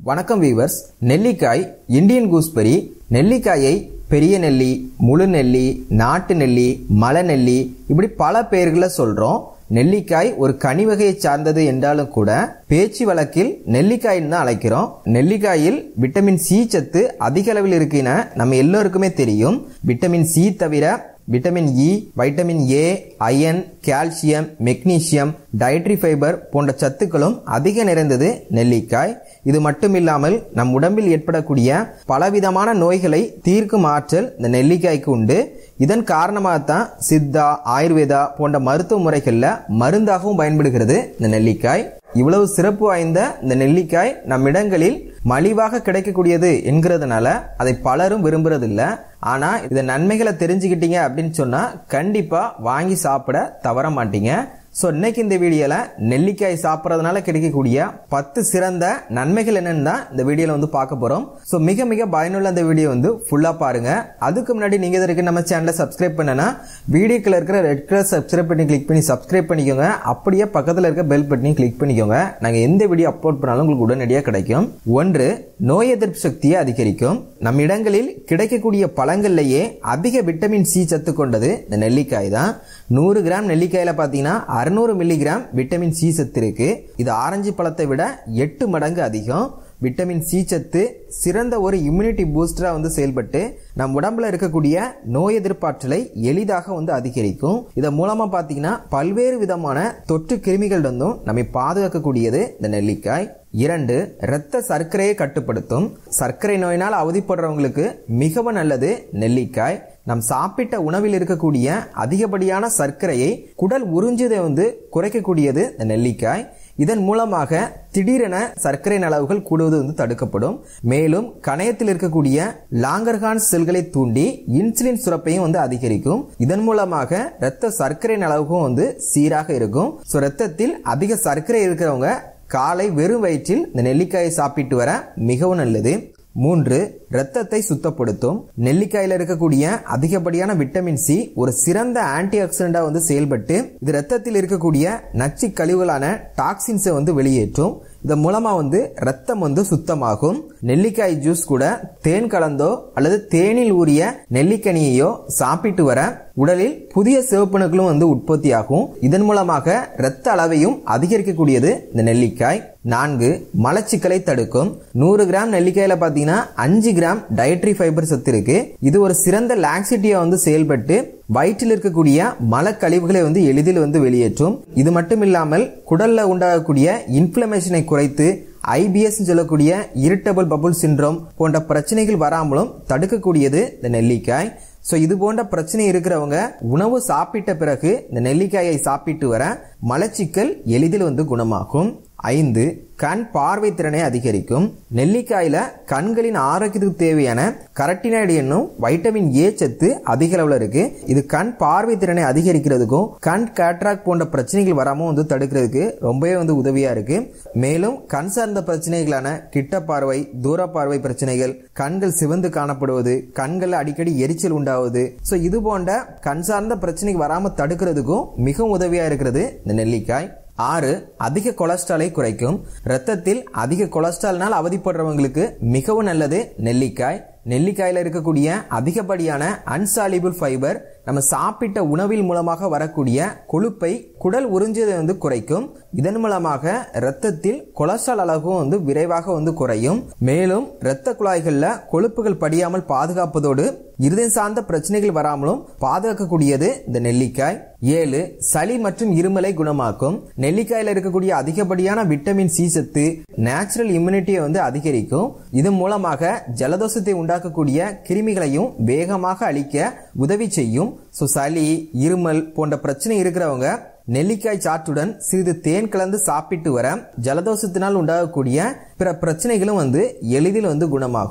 வணக்கம் வீவர்ஸ் நெல்லிக்காய் Indian gooseberry நெல்லிக்காயை பெரிய நெல்லி முழு நெல்லி நாட்டு நெல்லி மலை நெல்லி இப்படி பல பெயர்களில் சொல்றோம் நெல்லிக்காய் ஒரு கனி வகையை சார்ந்தது என்றாலும் கூட பேச்சு வழக்கில் நெல்லிக்காயின்னு தான் அழைக்கிறோம் நெல்லிக்காயில் விட்டமின் சி சத்து அதிக அளவில் இருக்குன்னு நம்ம எல்லோருக்குமே தெரியும் விட்டமின் சி தவிர vitamin E vitamin A iron calcium magnesium dietary fibre போன்ற சத்துக்களும் அதிக நிறைந்தது நெல்லிக்காய் இது மட்டுமில்லாமல் நம் உடம்பில் ஏற்படக்கூடிய பலவிதமான நோய்களை தீர்க்கும் ஆற்றல் இந்த நெல்லிக்காய்க்கு உண்டு இதன் காரணமாகத்தான் சித்தா ஆயுர்வேதா போன்ற மருத்துவ முறைகளில் மருந்தாகவும் பயன்படுகிறது இந்த நெல்லிக்காய் இவ்வளவு சிறப்பு வாய்ந்த இந்த நெல்லிக்காய் நம் இடங்களில் மலிவாக கிடைக்கக்கூடியது என்கிறதுனால அதை பலரும் விரும்புறதில்ல ஆனா இந்த நன்மைகளை தெரிஞ்சுக்கிட்டீங்க அப்படின்னு சொன்னா கண்டிப்பா வாங்கி சாப்பிட தவற மாட்டீங்க ஸோ இன்னைக்கு இந்த வீடியோவில் நெல்லிக்காய் சாப்பிட்றதுனால கிடைக்கக்கூடிய பத்து சிறந்த நன்மைகள் என்னன்னு தான் இந்த வீடியோவில் வந்து பார்க்க போகிறோம் ஸோ மிக மிக பயனுள்ள இந்த வீடியோ வந்து ஃபுல்லாக பாருங்க அதுக்கு முன்னாடி நீங்கள் இதற்கு நம்ம சேனலை சப்ஸ்கிரைப் பண்ணனா வீடியோக்கில் இருக்கிற ரெட் கலர் சப்ஸ்கிரைப் பண்ணி கிளிக் பண்ணி சப்ஸ்கிரைப் பண்ணிக்கோங்க அப்படியே பக்கத்தில் இருக்க பெல் பட்டனையும் கிளிக் பண்ணிக்கோங்க நாங்கள் எந்த வீடியோ அப்லோட் பண்ணாலும் உங்களுக்கு உடனடியாக கிடைக்கும் ஒன்று நோய் எதிர்ப்பு சக்தியை அதிகரிக்கும் நம் இடங்களில் கிடைக்கக்கூடிய பழங்கள்லேயே அதிக விட்டமின் சி சத்து கொண்டது இந்த நெல்லிக்காய் தான் நூறு கிராம் நெல்லிக்காயில பார்த்தீங்கன்னா அறுநூறு மில்லிகிராம் விட்டமின் சி சத்து இருக்கு இது ஆரஞ்சு பழத்தை விட எட்டு மடங்கு அதிகம் விட்டமின் சி சத்து சிறந்த ஒரு இம்யூனிட்டி பூஸ்டரா வந்து செயல்பட்டு நம் உடம்புல இருக்கக்கூடிய நோய் எதிர்ப்பாற்றலை எளிதாக வந்து அதிகரிக்கும் இதன் மூலமா பாத்தீங்கன்னா பல்வேறு விதமான தொற்று கிருமிகள் இருந்தும் நம்மை பாதுகாக்கக்கூடியது இந்த நெல்லிக்காய் இரண்டு இரத்த சர்க்கரையை கட்டுப்படுத்தும் சர்க்கரை நோயினால் அவதிப்படுறவங்களுக்கு மிகவும் நல்லது நெல்லிக்காய் நம் சாப்பிட்ட உணவில் இருக்கக்கூடிய அதிகப்படியான சர்க்கரையை குடல் உறிஞ்சுதை வந்து குறைக்கக்கூடியது இந்த நெல்லிக்காய் இதன் மூலமாக திடீரென சர்க்கரையின் அளவுகள் கூடுவது வந்து தடுக்கப்படும் மேலும் கணையத்தில் இருக்கக்கூடிய லாங்கர்ஹான் செல்களை தூண்டி இன்சுலின் சுரப்பையும் வந்து அதிகரிக்கும் இதன் மூலமாக இரத்த சர்க்கரையின் அளவுக்கும் வந்து சீராக இருக்கும் ஸோ ரத்தத்தில் அதிக சர்க்கரை இருக்கிறவங்க காலை வெறும் வயிற்றில் இந்த நெல்லிக்காயை சாப்பிட்டு வர மிகவும் நல்லது மூன்று இரத்தத்தை சுத்தப்படுத்தும் நெல்லிக்காயில இருக்கக்கூடிய அதிகப்படியான விட்டமின் சி ஒரு சிறந்த ஆன்டி ஆக்சிடென்டா வந்து செயல்பட்டு இது ரத்தத்தில் இருக்கக்கூடிய நச்சு கழிவுகளான டாக்ஸின்ஸை வந்து வெளியேற்றும் இதன் மூலமா வந்து ரத்தம் வந்து சுத்தமாகும் நெல்லிக்காய் ஜூஸ் கூட தேன் கலந்தோ அல்லது தேனில் ஊறிய நெல்லிக்கனியையோ சாப்பிட்டு வர உடலில் புதிய சிவப்பணுக்களும் வந்து உற்பத்தி ஆகும் இதன் மூலமாக இரத்த அளவையும் அதிகரிக்கக்கூடியது இந்த நெல்லிக்காய் நான்கு மலச்சிக்கலை தடுக்கும் நூறு கிராம் நெல்லிக்காயில பாத்தீங்கன்னா அஞ்சு கிராம் டயட்ரி ஃபைபர் சத்து இருக்கு இது ஒரு சிறந்த லாக்ஸிட்டியா வந்து செயல்பட்டு வயிற்றில் இருக்கக்கூடிய மலக்கழிவுகளை வந்து எளிதில் வந்து வெளியேற்றும் இது மட்டும் இல்லாமல் குடல்ல உண்டாகக்கூடிய இன்ஃபிளமேஷனை குறைத்து ஐபிஎஸ் சொல்லக்கூடிய இரிட்டபிள் பபுள் சின்ரோம் போன்ற பிரச்சனைகள் வராமலும் தடுக்கக்கூடியது இந்த நெல்லிக்காய் ஸோ இது போன்ற பிரச்சனை இருக்கிறவங்க உணவு சாப்பிட்ட பிறகு இந்த நெல்லிக்காயை சாப்பிட்டு வர மலச்சிக்கல் எளிதில் வந்து குணமாகும் ஐந்து கண் பார்வை திறனை அதிகரிக்கும் நெல்லிக்காயில கண்களின் ஆரோக்கியத்துக்கு தேவையான கரட்டினாய்டு என்னும் வைட்டமின் ஏ சத்து அதிக அளவில் இருக்கு இது கண் பார்வை திறனை அதிகரிக்கிறதுக்கும் கண் கேட்ராக் போன்ற பிரச்சனைகள் வராம வந்து தடுக்கிறதுக்கு ரொம்பவே வந்து உதவியா இருக்கு மேலும் கண் சார்ந்த பிரச்சனைகளான கிட்ட பார்வை தூர பார்வை பிரச்சனைகள் கண்கள் சிவந்து காணப்படுவது கண்கள் அடிக்கடி எரிச்சல் உண்டாவது ஸோ இது போன்ற கண் சார்ந்த பிரச்சனைக்கு வராம தடுக்கிறதுக்கும் மிகவும் உதவியா இருக்கிறது இந்த நெல்லிக்காய் ஆறு அதிக கொலஸ்ட்ராலை குறைக்கும் ரத்தத்தில் அதிக கொலஸ்ட்ரால்னால் அவதிப்படுறவங்களுக்கு மிகவும் நல்லது நெல்லிக்காய் நெல்லிக்காயில இருக்கக்கூடிய அதிகப்படியான அன்சாலிபிள் ஃபைபர் நம்ம சாப்பிட்ட உணவில் மூலமாக வரக்கூடிய கொழுப்பை குடல் உறிஞ்சதை வந்து குறைக்கும் இதன் மூலமாக ரத்தத்தில் கொலஸ்ட்ரால் அளவும் வந்து விரைவாக வந்து குறையும் மேலும் இரத்த குழாய்கள்ல கொழுப்புகள் படியாமல் பாதுகாப்பதோடு இருதயம் சார்ந்த பிரச்சனைகள் வராமலும் பாதுகாக்கக்கூடியது இந்த நெல்லிக்காய் ஏழு சளி மற்றும் இருமலை குணமாக்கும் நெல்லிக்காயில இருக்கக்கூடிய அதிகப்படியான விட்டமின் சி சத்து நேச்சுரல் இம்யூனிட்டியை வந்து அதிகரிக்கும் இதன் மூலமாக ஜலதோஷத்தை உண்டாக்கக்கூடிய கிருமிகளையும் வேகமாக அழிக்க உதவி செய்யும் ஸோ சளி இருமல் போன்ற பிரச்சனை இருக்கிறவங்க நெல்லிக்காய் சாற்றுடன் சிறிது தேன் கலந்து சாப்பிட்டு வர ஜலதோஷத்தினால் உண்டாகக்கூடிய பிற பிரச்சனைகளும் வந்து எளிதில் வந்து குணமாகும்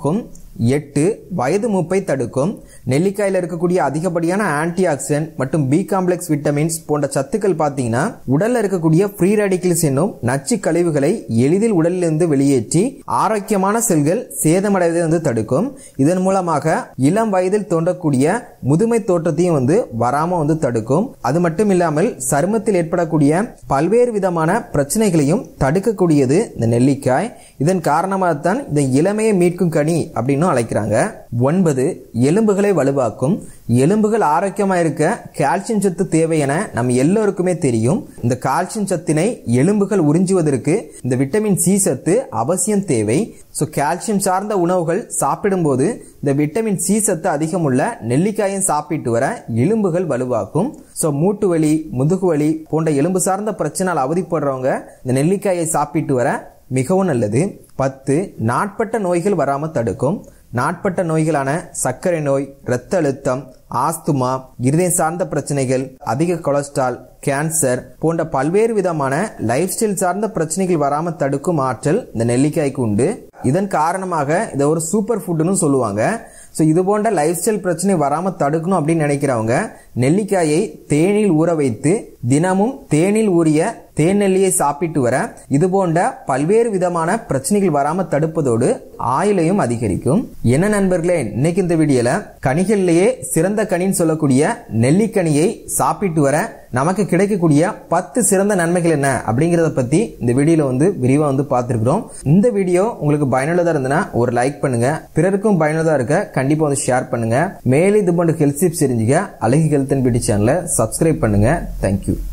எட்டு வயது மூப்பை தடுக்கும் நெல்லிக்காயில் இருக்கக்கூடிய அதிகப்படியான ஆன்டி ஆக்சிடென்ட் மற்றும் பி காம்ப்ளெக்ஸ் விட்டமின்ஸ் போன்ற சத்துக்கள் பார்த்தீங்கன்னா உடல்ல இருக்கக்கூடிய ஃப்ரீ ரேடிக்கல்ஸ் என்னும் நச்சு கழிவுகளை எளிதில் உடலிலிருந்து வெளியேற்றி ஆரோக்கியமான செல்கள் சேதமடைவதை வந்து தடுக்கும் இதன் மூலமாக இளம் வயதில் தோன்றக்கூடிய முதுமை தோற்றத்தையும் வந்து வராம வந்து தடுக்கும் அது மட்டும் இல்லாமல் சருமத்தில் ஏற்படக்கூடிய பல்வேறு விதமான பிரச்சனைகளையும் தடுக்கக்கூடியது இந்த நெல்லிக்காய் இதன் காரணமாகத்தான் இந்த இளமையை மீட்கும் கனி அப்படின்னு அழைக்கிறாங்க ஒன்பது எலும்புகளை வலுவாக்கும் எலும்புகள் ஆரோக்கியமா இருக்க கால்சியம் சத்து தேவை என நம்ம எல்லோருக்குமே தெரியும் இந்த கால்சியம் சத்தினை எலும்புகள் உறிஞ்சுவதற்கு இந்த விட்டமின் சி சத்து அவசியம் தேவை ஸோ கால்சியம் சார்ந்த உணவுகள் சாப்பிடும்போது இந்த விட்டமின் சி சத்து அதிகம் உள்ள நெல்லிக்காயும் சாப்பிட்டு வர எலும்புகள் வலுவாக்கும் ஸோ மூட்டு வலி முதுகு வலி போன்ற எலும்பு சார்ந்த பிரச்சனையால் அவதிப்படுறவங்க இந்த நெல்லிக்காயை சாப்பிட்டு வர மிகவும் நல்லது பத்து நாட்பட்ட நோய்கள் வராமல் தடுக்கும் நாட்பட்ட நோய்களான சர்க்கரை நோய் இரத்த அழுத்தம் ஆஸ்துமா இருதயம் சார்ந்த பிரச்சனைகள் அதிக கொலஸ்ட்ரால் கேன்சர் போன்ற பல்வேறு விதமான லைஃப் ஸ்டைல் சார்ந்த பிரச்சனைகள் வராம தடுக்கும் ஆற்றல் இந்த நெல்லிக்காய்க்கு உண்டு இதன் காரணமாக இதை ஒரு சூப்பர் ஃபுட்னு சொல்லுவாங்க ஸோ இது போன்ற லைஃப் ஸ்டைல் பிரச்சனை வராம தடுக்கணும் அப்படின்னு நினைக்கிறவங்க நெல்லிக்காயை தேனில் ஊற வைத்து தினமும் தேனில் ஊறிய தேன் நெல்லியை சாப்பிட்டு வர இது போன்ற பல்வேறு விதமான பிரச்சனைகள் வராம தடுப்பதோடு ஆயுளையும் அதிகரிக்கும் என்ன நண்பர்களே இன்னைக்கு இந்த வீடியோல கனிகள்லயே சிறந்த கனின்னு சொல்லக்கூடிய நெல்லிக்கனியை சாப்பிட்டு வர நமக்கு கிடைக்கக்கூடிய பத்து சிறந்த நன்மைகள் என்ன அப்படிங்கறத பத்தி இந்த வீடியோல வந்து விரிவா வந்து பார்த்திருக்கிறோம் இந்த வீடியோ உங்களுக்கு பயனுள்ளதா இருந்ததுன்னா ஒரு லைக் பண்ணுங்க பிறருக்கும் பயனுள்ளதா இருக்க கண்டிப்பா வந்து ஷேர் பண்ணுங்க மேலே இது போன்ற ஹெல்த் டிப்ஸ் தெரிஞ்சுக்க அழகு ஹெல்த் அண்ட் பியூட்டி சேனலை சப்ஸ்கிரைப் பண்ணுங்க தேங்க்யூ